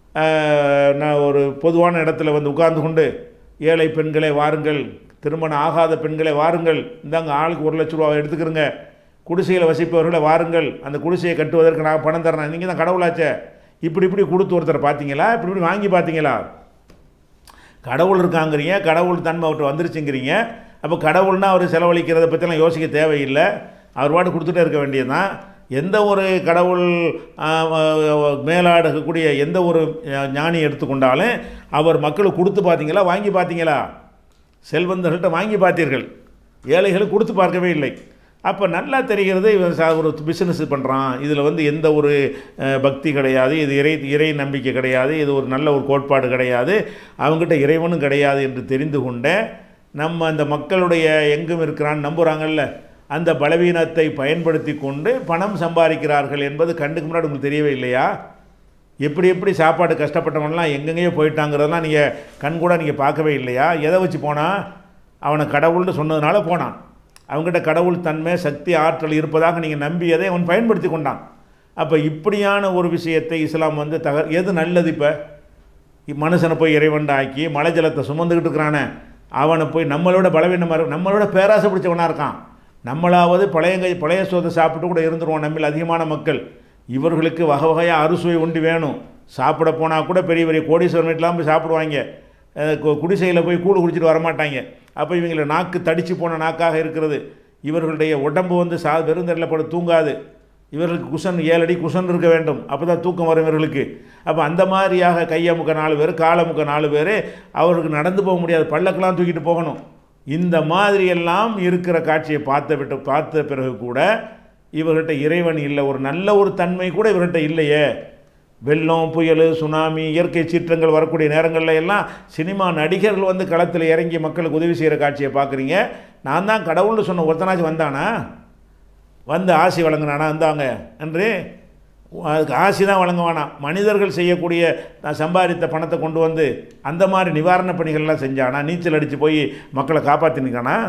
நான் ஒரு பொதுவான இடத்துல வந்து உட்கார்ந்து கொண்டு ஏழை பெண்களே வாருங்கள் திருமணம் ஆகாத பெண்களே வாருங்கள் இந்தாங்க ஆளுக்கு ஒரு லட்ச ரூபா எடுத்துக்கிறங்க குடிசையில் வசிப்பவர்களை வாருங்கள் அந்த குடிசையை கட்டுவதற்கு நான் பணம் தரேன் நீங்கள் தான் கடவுளாச்சே இப்படி இப்படி கொடுத்து ஒருத்தர் பார்த்தீங்களா இப்படி இப்படி வாங்கி பார்த்தீங்களா கடவுள் இருக்காங்கிறீங்க கடவுள் தன்மை அவர்கிட்ட வந்துருச்சுங்கிறீங்க அப்போ கடவுள்னா அவர் செலவழிக்கிறத பற்றிலாம் யோசிக்க தேவையில்லை அவர் பாட்டு கொடுத்துட்டே இருக்க வேண்டியதுதான் எந்த ஒரு கடவுள் ஆ, ஆ, மேலாடக்கூடிய எந்த ஒரு ஆ, ஞானி எடுத்துக்கொண்டாலும் அவர் மக்களுக்கு கொடுத்து பார்த்தீங்களா வாங்கி பார்த்தீங்களா செல்வந்தர்கள்ட்ட வாங்கி பார்த்தீர்கள் ஏழைகளுக்கு கொடுத்து பார்க்கவே இல்லை அப்போ நல்லா தெரிகிறது இவன் சா- ஒரு பிஸ்னஸ் பண்ணுறான் இதில் வந்து எந்த ஒரு அஹ், பக்தி கிடையாது இது இறை இறை நம்பிக்கை கிடையாது இது ஒரு நல்ல ஒரு கோட்பாடு கிடையாது அவங்ககிட்ட இறைவனும் கிடையாது என்று தெரிந்து கொண்ட நம்ம அந்த மக்களுடைய எங்கும் இருக்கிறான்னு நம்புகிறாங்கல்ல அந்த பலவீனத்தை பயன்படுத்தி கொண்டு பணம் சம்பாதிக்கிறார்கள் என்பது கண்டுக்கு முன்னாடி உங்களுக்கு தெரியவே இல்லையா எப்படி எப்படி சாப்பாடு கஷ்டப்பட்டவன்லாம் எங்கெங்கேயோ போயிட்டாங்கிறதெல்லாம் நீங்கள் கண்கூட நீங்கள் பார்க்கவே இல்லையா எதை வச்சு போனான் அவனை கடவுள்னு சொன்னதுனால போனான் அவங்ககிட்ட கடவுள் தன்மை சக்தி ஆற்றல் இருப்பதாக நீங்கள் நம்பியதை அவன் பயன்படுத்தி கொண்டான் அப்போ இப்படியான ஒரு விஷயத்தை இஸ்லாம் வந்து தக எது நல்லது இப்போ மனுஷனை போய் இறைவன் ஆக்கி மலை ஜலத்தை சுமந்துக்கிட்டு இருக்கிறானே அவனை போய் நம்மளோட பலவீனமாக இருக்கு நம்மளோட பேராசை பிடிச்சவனாக இருக்கான் நம்மளாவது பழைய கை பழைய சோத்தை சாப்பிட்டு கூட இருந்துருவோம் நம்மில் அதிகமான மக்கள் இவர்களுக்கு வகை வகையாக அறுசுவை உண்டு வேணும் சாப்பிட போனால் கூட பெரிய பெரிய கோடீஸ்வரன் வீட்டிலாம் போய் சாப்பிடுவாங்க அஹ் கு- குடிசையில் போய் கூடு குடிச்சிட்டு வரமாட்டாங்க அப்போ இவங்களை நாக்கு தடிச்சு போன நாக்காக இருக்கிறது இவர்களுடைய உடம்பு வந்து சா வெறுந்தரில் பட தூங்காது இவர்களுக்கு குஷன் ஏழடி குஷன் இருக்க வேண்டும் அப்போ தான் தூக்கம் வரும் இவர்களுக்கு அப்போ அந்த மாதிரியாக கையமுக்க நாலு பேர் காலமுக்க நாலு பேர் அவருக்கு நடந்து போக முடியாது பல்லக்கெல்லாம் தூக்கிட்டு போகணும் இந்த மாதிரியெல்லாம் இருக்கிற காட்சியை பார்த்த விட்டு பார்த்த பிறகு கூட இவர்கிட்ட இறைவன் இல்லை ஒரு நல்ல ஒரு தன்மை கூட இவர்கிட்ட இல்லையே வெள்ளம் புயல் சுனாமி இயற்கை சீற்றங்கள் வரக்கூடிய நேரங்களில் எல்லாம் சினிமா நடிகர்கள் வந்து களத்தில் இறங்கி மக்களுக்கு உதவி செய்கிற காட்சியை பார்க்குறீங்க நான் தான் கடவுள்னு சொன்ன ஒருத்தனாச்சும் வந்தானா வந்து ஆசி வழங்கினானா வந்தாங்க என்று அதுக்கு ஆசி தான் வழங்க வேணாம் மனிதர்கள் செய்யக்கூடிய நான் சம்பாதித்த பணத்தை கொண்டு வந்து அந்த மாதிரி நிவாரணப் பணிகள்லாம் செஞ்சானா நீச்சல் அடித்து போய் மக்களை காப்பாற்றினுக்கானா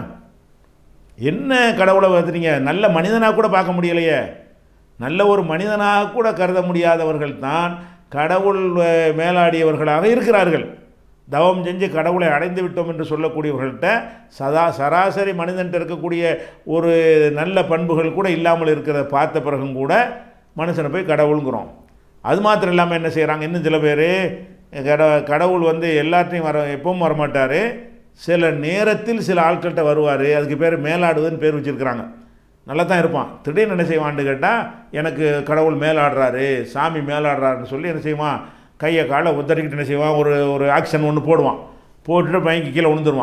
என்ன கடவுளை பார்த்துறீங்க நல்ல மனிதனாக கூட பார்க்க முடியலையே நல்ல ஒரு மனிதனாக கூட கருத முடியாதவர்கள் தான் கடவுள் அஹ், மேலாடியவர்களாக இருக்கிறார்கள் தவம் செஞ்சு கடவுளை அடைந்து விட்டோம் என்று சொல்லக்கூடியவர்கள்ட்ட சதா சராசரி மனிதன்ட்ட இருக்கக்கூடிய ஒரு நல்ல பண்புகள் கூட இல்லாமல் இருக்கிறத பார்த்த பிறகும் கூட மனுஷனை போய் கடவுளுங்கிறோம் அது மாத்திரம் இல்லாமல் என்ன செய்கிறாங்க இன்னும் சில பேர் கட கடவுள் வந்து எல்லாத்தையும் வர எப்பவும் வரமாட்டார் சில நேரத்தில் சில ஆட்கள்கிட்ட வருவார் அதுக்கு பேர் மேலாடுவதுன்னு பேர் வச்சுருக்கிறாங்க நல்லா தான் இருப்பான் திடீர்னு என்ன செய்வான்னு கேட்டால் எனக்கு கடவுள் மேலாடுறாரு சாமி மேலாடுறாருன்னு சொல்லி என்ன செய்வான் கையை காலை உத்தரிக்கிட்டு என்ன செய்வான் ஒரு ஒரு ஆக்ஷன் ஒன்று போடுவான் போட்டுட்டு பயங்கி கீழே விழுந்துருவான்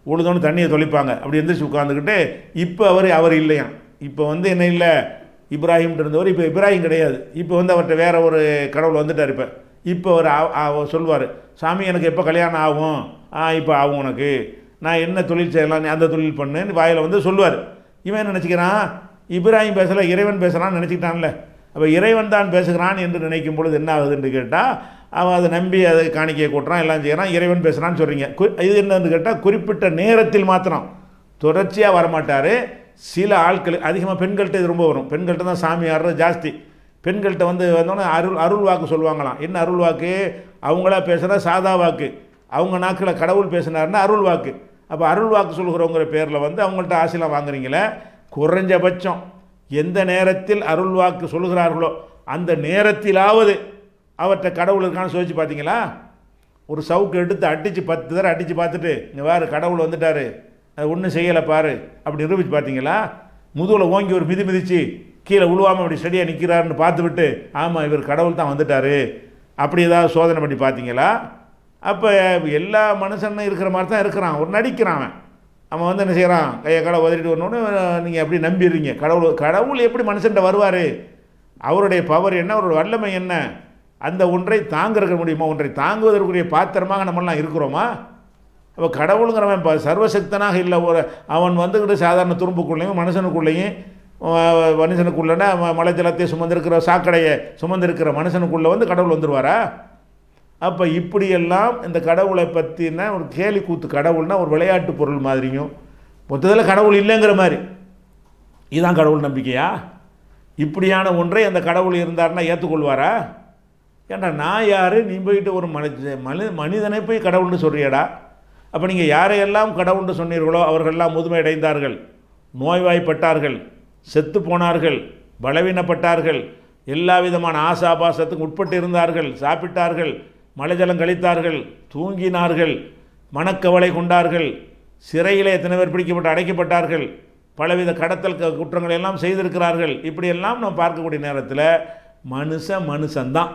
உழுதோன்னு தண்ணியை தொளிப்பாங்க அப்படி எந்திரிச்சு உட்காந்துக்கிட்டு இப்போ அவர் அவர் இல்லையாம் இப்போ வந்து என்ன இல்லை இப்ராஹிம் இருந்தவர் இப்போ இப்ராஹிம் கிடையாது இப்போ வந்து அவர்கிட்ட வேற ஒரு கடவுள் வந்துட்டார் இப்போ இப்போ அவர் சொல்வார் சாமி எனக்கு எப்போ கல்யாணம் ஆகும் ஆ இப்போ ஆகும் உனக்கு நான் என்ன தொழில் செய்யலாம் நீ அந்த தொழில் பண்ணுன்னு வாயில் வந்து சொல்லுவார் இவன் என்ன நினச்சிக்கிறான் இப்ராஹிம் பேசல இறைவன் பேசுகிறான்னு நினச்சிக்கிட்டான்ல அப்போ இறைவன் தான் பேசுகிறான் என்று நினைக்கும் பொழுது என்ன ஆகுதுன்னு கேட்டால் அவன் அதை நம்பி அதை காணிக்கையை கொட்டுறான் எல்லாம் செய்கிறான் இறைவன் பேசுகிறான்னு சொல்கிறீங்க கு இது என்னன்னு கேட்டால் குறிப்பிட்ட நேரத்தில் மாத்திரம் தொடர்ச்சியாக வரமாட்டார் சில ஆட்கள் அதிகமாக பெண்கள்கிட்ட இது ரொம்ப வரும் பெண்கள்கிட்ட தான் சாமி ஆடுறது ஜாஸ்தி பெண்கள்கிட்ட வந்து வந்தோன்னே அருள் அருள் வாக்கு சொல்லுவாங்களாம் என்ன அருள் வாக்கு அவங்களா பேசுகிற சாதா வாக்கு அவங்க நாக்கில் கடவுள் பேசினாருன்னா அருள் வாக்கு அப்போ அருள் வாக்கு சொல்கிறவங்கிற பேரில் வந்து அவங்கள்ட்ட ஆசைலாம் வாங்குறீங்களே குறைஞ்சபட்சம் எந்த நேரத்தில் அருள் வாக்கு சொல்கிறார்களோ அந்த நேரத்திலாவது அவர்கிட்ட கடவுள் இருக்கான்னு சோதிச்சு பார்த்தீங்களா ஒரு சவுக்கு எடுத்து அடித்து பத்து தடவை அடித்து பார்த்துட்டு இங்கே பாரு கடவுள் வந்துட்டாரு அது ஒன்றும் செய்யலை பாரு அப்படி நிரூபிச்சு பார்த்தீங்களா முதுகில் ஓங்கி ஒரு மிதி மிதித்து கீழே விழுவாமல் அப்படி ஸ்டடியாக நிற்கிறாருன்னு பார்த்துவிட்டு ஆமாம் இவர் கடவுள் தான் வந்துட்டாரு அப்படி ஏதாவது சோதனை பண்ணி பார்த்தீங்களா அப்போ எல்லா மனுஷனும் இருக்கிற மாதிரி தான் இருக்கிறான் ஒரு நடிக்கிறான் அவன் அவன் வந்து என்ன செய்கிறான் கையை கடை உதறிட்டு வரணுன்னு நீங்கள் எப்படி நம்பிடுறீங்க கடவுள் கடவுள் எப்படி மனுஷன்ட்ட வருவார் அவருடைய பவர் என்ன அவருடைய வல்லமை என்ன அந்த ஒன்றை தாங்கிறக்க முடியுமா ஒன்றை தாங்குவதற்குரிய பாத்திரமாக நம்மளாம் இருக்கிறோமா அப்போ கடவுளுங்கிறவன் இப்போ சர்வசக்தனாக இல்லை ஒரு அவன் வந்துக்கிட்டு சாதாரண துரும்புக்குள்ளேயும் மனுஷனுக்குள்ளேயும் அஹ், மனுஷனுக்குள்ளனா மலை ஜலத்தை சுமந்திருக்கிற சாக்கடையை சுமந்திருக்கிற மனுஷனுக்குள்ளே வந்து கடவுள் வந்துடுவாரா அப்போ இப்படியெல்லாம் இந்த கடவுளை பற்றின ஒரு கேலி கூத்து கடவுள்னா ஒரு விளையாட்டு பொருள் மாதிரியும் மொத்தத்தில் கடவுள் இல்லைங்கிற மாதிரி இதுதான் கடவுள் நம்பிக்கையா இப்படியான ஒன்றை அந்த கடவுள் இருந்தாருன்னா ஏற்றுக்கொள்வாரா ஏன்டா நான் யார் நீ போயிட்டு ஒரு மனித மனி மனிதனை போய் கடவுள்னு சொல்றியடா அப்போ நீங்கள் யாரையெல்லாம் கடவுள்னு சொன்னீர்களோ அவர்களெல்லாம் முதுமை அடைந்தார்கள் நோய்வாய்ப்பட்டார்கள் செத்து போனார்கள் பலவீனப்பட்டார்கள் எல்லா விதமான ஆசாபாசத்துக்கு உட்பட்டு இருந்தார்கள் சாப்பிட்டார்கள் மலைஜலம் கழித்தார்கள் தூங்கினார்கள் மனக்கவலை கொண்டார்கள் சிறையிலே எத்தனை பேர் பிடிக்கப்பட்டு அடைக்கப்பட்டார்கள் பலவித கடத்தல் க- குற்றங்களை எல்லாம் செய்திருக்கிறார்கள் இப்படியெல்லாம் நம்ம பார்க்கக்கூடிய நேரத்தில் மனுஷ மனுஷன்தான்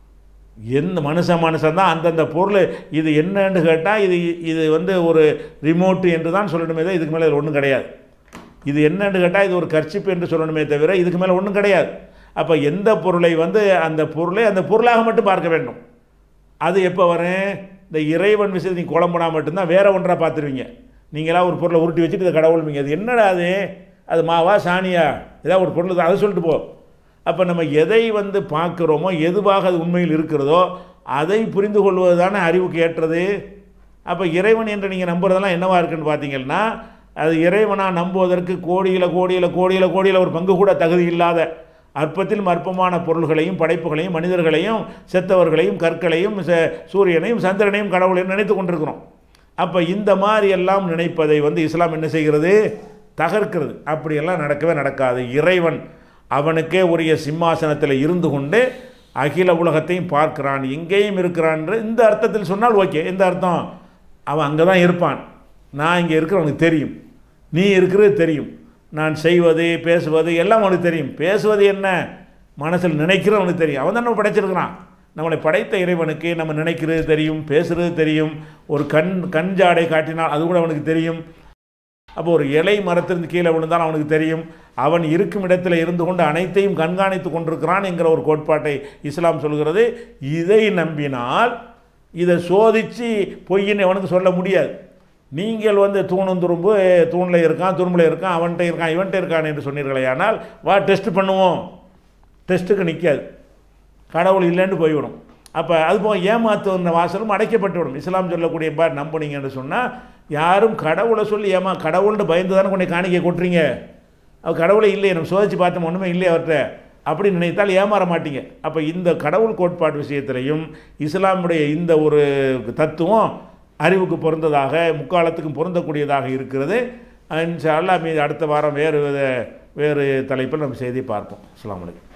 எந்த மனுஷன் மனுஷன் தான் அந்தந்த பொருள் இது என்னன்னு கேட்டால் இது இது வந்து ஒரு ரிமோட்டு என்று தான் சொல்லணுமே தான் இதுக்கு மேலே ஒன்றும் கிடையாது இது என்னன்னு கேட்டால் இது ஒரு கர்ச்சிப்பு என்று சொல்லணுமே தவிர இதுக்கு மேலே ஒன்றும் கிடையாது அப்போ எந்த பொருளை வந்து அந்த பொருளை அந்த பொருளாக மட்டும் பார்க்க வேண்டும் அது எப்போ வரும் இந்த இறைவன் விஷயத்தை நீங்கள் குழம்புனா மட்டும்தான் வேற ஒன்றாக பார்த்துருவீங்க நீங்களா ஒரு பொருளை உருட்டி வச்சுட்டு இதை கடவுள்வீங்க அது என்னடா அது அது மாவா சாணியா ஏதாவது ஒரு பொருள் தான் அதை சொல்லிட்டு போ அப்போ நம்ம எதை வந்து பார்க்குறோமோ எதுவாக அது உண்மையில் இருக்கிறதோ அதை புரிந்து கொள்வது தானே அறிவுக்கு ஏற்றது அப்போ இறைவன் என்று நீங்கள் நம்புறதெல்லாம் என்னவா இருக்குன்னு பார்த்தீங்கன்னா அது இறைவனாக நம்புவதற்கு கோடியில் கோடியில் கோடியில் கோடியில் ஒரு பங்கு கூட தகுதி இல்லாத அற்பத்திலும் அற்பமான பொருள்களையும் படைப்புகளையும் மனிதர்களையும் செத்தவர்களையும் கற்களையும் ச- சூரியனையும் சந்திரனையும் கடவுளையும் நினைத்து கொண்டிருக்கிறோம் அப்போ இந்த மாதிரி எல்லாம் நினைப்பதை வந்து இஸ்லாம் என்ன செய்கிறது தகர்க்கிறது அப்படியெல்லாம் நடக்கவே நடக்காது இறைவன் அவனுக்கே உரிய சிம்மாசனத்தில் இருந்து கொண்டு அகில உலகத்தையும் பார்க்கிறான் எங்கேயும் இருக்கிறான் இந்த அர்த்தத்தில் சொன்னால் ஓகே இந்த அர்த்தம் அவன் அங்கே தான் இருப்பான் நான் இங்கே இருக்கிறவனுக்கு தெரியும் நீ இருக்கிறது தெரியும் நான் செய்வது பேசுவது எல்லாம் அவனுக்கு தெரியும் பேசுவது என்ன மனசில் நினைக்கிறது அவனுக்கு தெரியும் அவன் தான் நம்ம படைச்சிருக்கிறான் நம்மளை படைத்த இறைவனுக்கு நம்ம நினைக்கிறது தெரியும் பேசுறது தெரியும் ஒரு கண் கண் ஜாடை காட்டினால் அது கூட அவனுக்கு தெரியும் அப்போ ஒரு இலை மரத்திலிருந்து கீழே விழுந்தால் அவனுக்கு தெரியும் அவன் இருக்கும் இடத்துல இருந்து கொண்டு அனைத்தையும் கண்காணித்து கொண்டிருக்கிறான் என்கிற ஒரு கோட்பாட்டை இஸ்லாம் சொல்கிறது இதை நம்பினால் இதை சோதித்து பொய்ன்னு அவனுக்கு சொல்ல முடியாது நீங்கள் வந்து தூணும் துரும்பு தூணில் இருக்கான் துரும்பில் இருக்கான் அவன்கிட்ட இருக்கான் இவன்கிட்ட இருக்கான் என்று சொன்னீர்களே ஆனால் வா டெஸ்ட் பண்ணுவோம் டெஸ்ட்டுக்கு நிற்காது கடவுள் இல்லைன்னு போய்விடும் அப்போ அது போக ஏமாத்துவன வாசலும் அடைக்கப்பட்டு விடும் இஸ்லாம் சொல்லக்கூடிய பார் நம்புனீங்கன்னு சொன்னால் யாரும் கடவுளை சொல்லி ஏமா கடவுள்னு பயந்து தானே கொண்டு காணிக்கை கொட்டுறீங்க அவர் கடவுளே இல்லையே நம்ம சோதிச்சு பார்த்தோம் ஒன்றுமே இல்லையே அவர்கிட்ட அப்படி நினைத்தால் ஏமாற மாட்டீங்க அப்போ இந்த கடவுள் கோட்பாடு விஷயத்திலையும் இஸ்லாமுடைய இந்த ஒரு தத்துவம் அறிவுக்கு பொருந்ததாக முக்காலத்துக்கும் பொருந்தக்கூடியதாக இருக்கிறது இன்ஷா அல்லாஹ் மீது அடுத்த வாரம் வேறு வித வேறு தலைப்பில் நம்ம செய்தி பார்ப்போம் அஸ்ஸலாமு அலைக்கும்